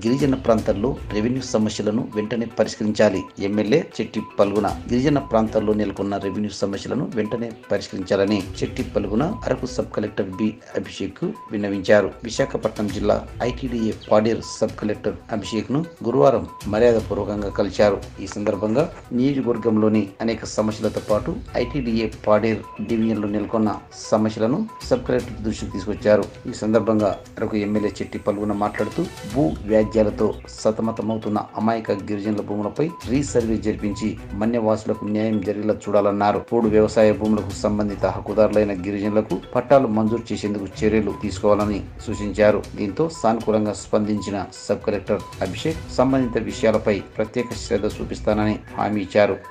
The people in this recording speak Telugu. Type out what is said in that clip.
గిరిజన ప్రాంతాల్లో రెవెన్యూ సమస్యలను వెంటనే పరిష్కరించాలి ఎమ్మెల్యే చెట్టి పల్గున గిరిజన ప్రాంతాల్లో నెలకొన్న రెవెన్యూ సమస్యలను వెంటనే పరిష్కరించాలని Chetti Palguna Araku sub collector B Abhishek విన్నవించారు విశాఖపట్నం జిల్లా ITDA Paderu sub collector Abhishek ను గురువారం మర్యాద పూర్వకంగా కలిశారు ఈ సందర్భంగా నియోజకవర్గంలోని అనేక సమస్యలతో పాటు ఐటీడీఏ పాడేరు డివిజన్లో నెలకొన్న సమస్యలను సబ్ కలెక్టర్ దృష్టికి తీసుకొచ్చారు ఈ సందర్భంగా అరకు ఎమ్మెల్యే చెట్టి పల్గొన మాట్లాడుతూ భూ వ్యాజ్యాలతో సతమతమవుతున్న అమాయక గిరిజనుల భూములపై రీసర్వే జరిపించి మన్యవాసులకు న్యాయం జరిగేలా చూడాలన్నారు పోడు వ్యవసాయ భూములకు సంబంధిత హక్కుదారులైన గిరిజనులకు పట్టాలు మంజూరు చేసేందుకు చర్యలు తీసుకోవాలని సూచించారు దీంతో సానుకూలంగా స్పందించిన సబ్ కలెక్టర్ అభిషేక్ సంబంధిత విషయాలపై ప్రత్యేక శ్రద్ధ చూపిస్తానని హామీ ఇచ్చారు